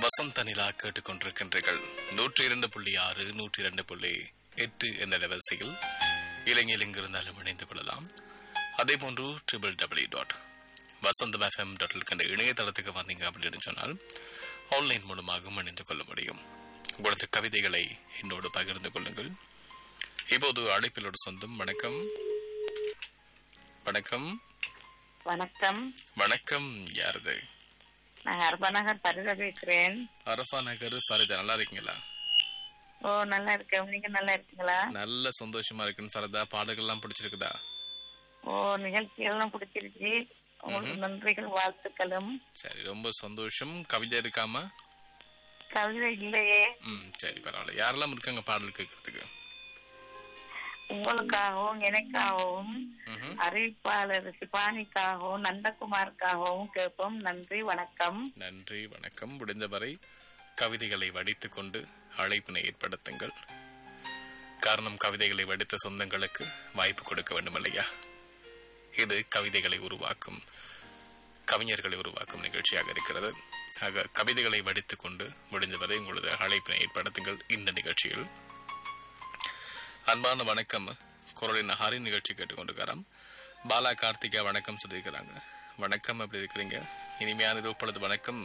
வசந்த நிலா கேட்டுக்கொண்டிருக்கின்றீர்கள் நூற்றி இரண்டு புள்ளி ஆறு நூற்றி இரண்டு புள்ளி எட்டு என்ற வரிசையில் இலங்கையில் எங்கிருந்தாலும் இணைந்து கொள்ளலாம் அதே போன்று triple W dot Vasantham FM dot கண்ட இணையதளத்துக்கு வந்தீங்க அப்படின்னு சொன்னால் ஆன்லைன் மூலமாகவும் இணைந்து கொள்ள முடியும் உங்களது கவிதைகளை என்னோடு பகிர்ந்து கொள்ளுங்கள் இப்போது அழைப்பிலோடு சொந்தம் வணக்கம் வணக்கம் வணக்கம் வணக்கம் யாரது நான் ஹர்பநகர் பரித பேசுறேன் அரஃபா நகர் ஃபரிதா நல்லா இருக்கீங்களா ஓ நல்லா இருக்கேன் நீங்க நல்லா இருக்கீங்களா நல்ல சந்தோஷமா இருக்குன்னு ஃபரதா பாடல்கள்லாம் பிடிச்சிருக்குதா ஓ நிகழ்ச்சி எல்லாம் பிடிச்சிருச்சு உங்களுக்கு நன்றிகள் வாழ்த்துக்களும் சரி ரொம்ப சந்தோஷம் கவிதை இருக்காம கவிதை இல்லையே ம் சரி பரவாயில்ல யாரெல்லாம் இருக்காங்க பாடல் கேட்கறதுக்கு உங்களுக்காகவும் எனக்காகவும் ம்ஹும். அறிவிப்பாளர் சிபானிக்காகவும் நந்தகுமாருக்காகவும் கேட்போம் நன்றி வணக்கம் நன்றி வணக்கம் முடிந்தவரை கவிதைகளை வடித்துக் கொண்டு அழைப்பினை ஏற்படுத்துங்கள் காரணம் கவிதைகளை வடித்த சொந்தங்களுக்கு வாய்ப்பு கொடுக்க வேண்டும் இல்லையா இது கவிதைகளை உருவாக்கும் கவிஞர்களை உருவாக்கும் நிகழ்ச்சியாக இருக்கிறது ஆக கவிதைகளை வடித்துக் கொண்டு முடிந்தவரை உங்களது அழைப்பினை ஏற்படுத்துங்கள் இந்த நிகழ்ச்சியில் அன்பான வணக்கம் குரலின் ஹரி நிகழ்ச்சி கேட்டுக்கொண்டிருக்காராம் பாலா கார்த்திகா வணக்கம் சொல்லியிருக்கிறாங்க வணக்கம் எப்படி இருக்கிறீங்க இனிமையானது இப்பொழுது வணக்கம்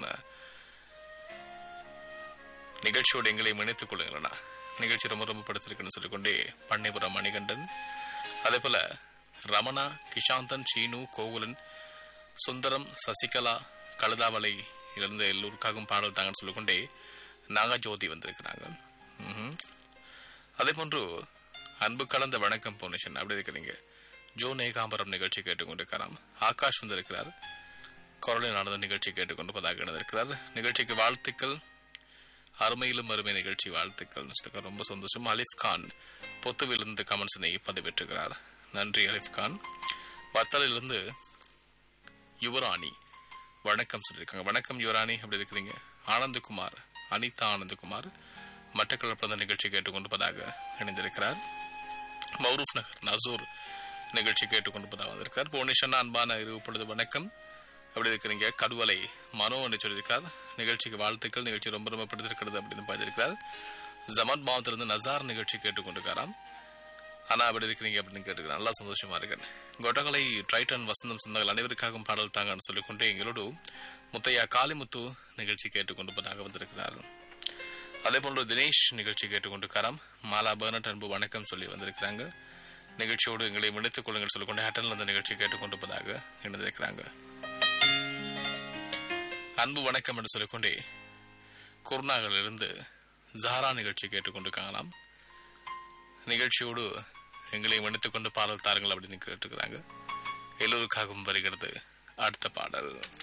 நிகழ்ச்சியோடு எங்களை இணைத்துக் கொள்ளுங்களா நிகழ்ச்சி ரொம்ப ரொம்ப படுத்திருக்குன்னு சொல்லிக்கொண்டே பண்ணைபுரம் மணிகண்டன் அதே போல ரமணா கிஷாந்தன் சீனு கோகுலன் சுந்தரம் சசிகலா கழுதாவளை இருந்த எல்லோருக்காகவும் பாடல் தாங்கன்னு சொல்லிக்கொண்டே நாகஜோதி வந்திருக்கிறாங்க ம்ஹும். அதே போன்று அன்பு கலந்த வணக்கம் பொன்னிஷன் அப்படி இருக்கிறீங்க ஜோ நேகாம்பரம் நிகழ்ச்சி கேட்டுக்கொண்டிருக்கிறார் ஆகாஷ் வந்திருக்கிறார் குரலில் நடந்த நிகழ்ச்சி கேட்டுக்கொண்டு பதாக இணைந்திருக்கிறார் நிகழ்ச்சிக்கு வாழ்த்துக்கள் அருமையிலும் அருமை நிகழ்ச்சி வாழ்த்துக்கள் சொல்லியிருக்கார். ரொம்ப சந்தோஷம் அலிஃப் கான் பொத்துவிலிருந்து கமெண்ட்ஸினை பதிவிட்டிருக்கிறார் நன்றி அலிஃப் கான் வத்தலிலிருந்து யுவராணி வணக்கம் சொல்லியிருக்காங்க வணக்கம் யுவராணி அப்படி இருக்கிறீங்க ஆனந்தகுமார் அனிதா ஆனந்தகுமார் மட்டக்களப்பு பிறந்த நிகழ்ச்சி கேட்டுக்கொண்டிருப்பதாக இணைந்திருக்கிறார் மௌரூப் நகர் நசூர் நிகழ்ச்சி கேட்டுக்கொண்டிருப்பதாக வந்திருக்கிறார் புவனேஸ்வரன் அன்பான இரு பொழுது வணக்கம் அப்படி இருக்கிறீங்க கடுவலை மனோ என்று சொல்லியிருக்கார் நிகழ்ச்சிக்கு வாழ்த்துக்கள் நிகழ்ச்சி ரொம்ப ரொம்ப பிடித்திருக்கிறது அப்படின்னு பார்த்திருக்கிறார் ஜமாத் மாவட்டத்திலிருந்து நசார் நிகழ்ச்சி கேட்டுக்கொண்டிருக்காராம் ஆனா அப்படி இருக்கிறீங்க அப்படின்னு கேட்டுக்கிறேன் நல்லா சந்தோஷமா இருக்கேன் கொட்டகலை ட்ரைட்டன் வசந்தம் சொந்தங்கள் அனைவருக்காகவும் பாடல் தாங்கன்னு சொல்லிக்கொண்டு எங்களோடு முத்தையா காளிமுத்து நிகழ்ச்சி கேட்டுக்கொண்டிருப்பதாக வந்திருக்கிறார் அதே போன்று தினேஷ் நிகழ்ச்சி கேட்டுக்கொண்டிருக்காராம் மாலா பர்னட் அன்பு வணக்கம் சொல்லி வந்திருக்கிறாங்க நிகழ்ச்சியோடு எங்களை இணைத்துக் கொள்ளுங்கள் சொல்லிக்கொண்டு ஹேட்டன்ல அந்த நிகழ்ச்சி கேட்டுக்கொண்டிருப்பதாக இணைந்திருக்கிறாங்க அன்பு வணக்கம் என்று சொல்லிக்கொண்டே குருநாகலிருந்து ஜாரா நிகழ்ச்சி கேட்டுக்கொண்டிருக்காங்களாம் நிகழ்ச்சியோடு எங்களை இணைத்துக் கொண்டு பாடல் தாருங்கள் அப்படின்னு கேட்டுக்கிறாங்க எல்லோருக்காகவும் வருகிறது அடுத்த பாடல்